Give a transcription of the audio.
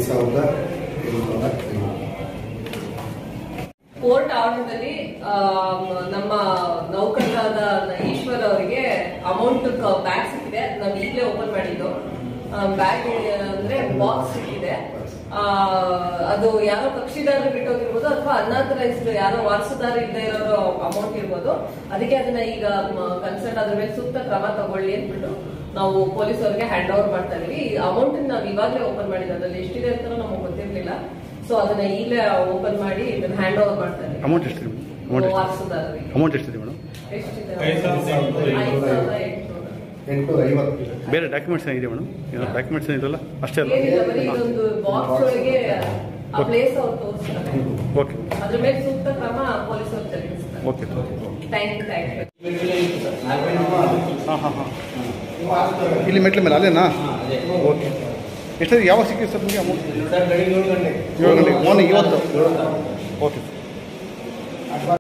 ಸಾವಿರದ ಏಳ್ನೂರ ಐವತ್ತು ಕೋರ್ಟ್ ಆರ್ಡರ್ದಲ್ಲಿ ನಮ್ಮ ನೌಕರರಾದ ಈಶ್ವರ್ ಅವರಿಗೆ ಅಮೌಂಟ್ ಬ್ಯಾಗ್ ಸಿಕ್ಕಿದೆ ನಾವು ಈಗಲೇ ಓಪನ್ ಮಾಡಿದ್ದು ಬ್ಯಾಗ್ ಅಂದ್ರೆ ಬಾಕ್ಸ್ ಸಿಕ್ಕಿದೆ ಆ, ಅದು ಯಾರೋ ಕಕ್ಷಿದಾರರು ಬಿಟ್ಟೋಗಿರ್ಬೋದು ಅಥವಾ ಅನ್ಆಥರೈಸ್ಡ್ ಯಾರೋ ವಾರಸುದಾರ ಇಲ್ಲದೆ ಇರೋರು ಅಮೌಂಟ್ ಇರ್ಬೋದು ಅದಕ್ಕೆ ಅದನ್ನ ಈಗ ಕನ್ಸರ್ನ್ ಅದ್ರ ಮೇಲೆ ಸೂಕ್ತ ಕ್ರಮ ತಗೊಳ್ಳಿ ಅಂದ್ಬಿಟ್ಟು ನಾವು ಪೊಲೀಸ್ ಅವ್ರಿಗೆ ಹ್ಯಾಂಡ್ ಓವರ್ ಮಾಡ್ತಾ ಇದೀವಿ ಈ ಅಮೌಂಟ್ ನಾವು ಇವಾಗಲೇ ಓಪನ್ ಮಾಡಿದ್ದು ಅದ್ರಲ್ಲಿ ಎಷ್ಟಿದೆ ಅಂತ ನಮಗೆ ಗೊತ್ತಿರ್ಲಿಲ್ಲ ಸೊ ಅದನ್ನ ಈಗಲೇ ಓಪನ್ ಮಾಡಿ ಇದನ್ನ ಹ್ಯಾಂಡ್ ಓವರ್ ಮಾಡ್ತಾ ಇದೀವಿ ಅಮೌಂಟ್ ಎಷ್ಟಿದೆ ಅಮೌಂಟ್ ಎಷ್ಟು ವಾರಸುದಾರರಿಗೆ ಅಮೌಂಟ್ ಎಷ್ಟಿದೆ ಮೇಡಮ್ ಎಷ್ಟಿದೆ ಐದು ಸಾವಿರದ ಐದು ಎಂಟುನೂರ ಸಾವಿರದ ಐವತ್ತು. ಎಂಟುನೂರು. ಎಂಟುನೂರ ಐವತ್ತು ಬೇರೆ ಡಾಕ್ಯುಮೆಂಟ್ಸ್ ಏನಿದೆ ಮೇಡಮ್ ಏನೋ ಡಾಕ್ಯುಮೆಂಟ್ಸ್ ಏನಿರಲ್ಲ ಅಷ್ಟೇ ಅಲ್ಲ ಏನಿಲ್ಲ ಬರೀ ಇದೊಂದು ಬಾಕ್ಸ್ ಒಳಗೆ ಆ ಪ್ಲೇಸ್ ಅವ್ರು ತೋರಿಸ್ತಾರೆ ಓಕೆ ಅದ್ರ ಮೇಲೆ ಸೂಕ್ತ ಕ್ರಮ ಪೊಲೀಸರು ಜರುಗಿಸ್ತಾರೆ okay thank you thank you ಹಾಂ ಹಾಂ ಹಾಂ ಇಲ್ಲಿ ಮೆಟ್ಲ ಮೇಲೆ ಅಲ್ಲೇನಾ ಓಕೆ ಎಷ್ಟಾದ್ರೆ ಯಾವಾಗ ಸಿಕ್ಕಿದೆ ಸರ್ ನಿಮಗೆ ಅಮೌಂಟ್ ಸರ್ ಬೆಳಿಗ್ಗೆ ಏಳು ಗಂಟೆ ಏಳು ಗಂಟೆಗೆ ಮಾರ್ನಿಂಗ್ ಇವತ್ತು ಓಕೆ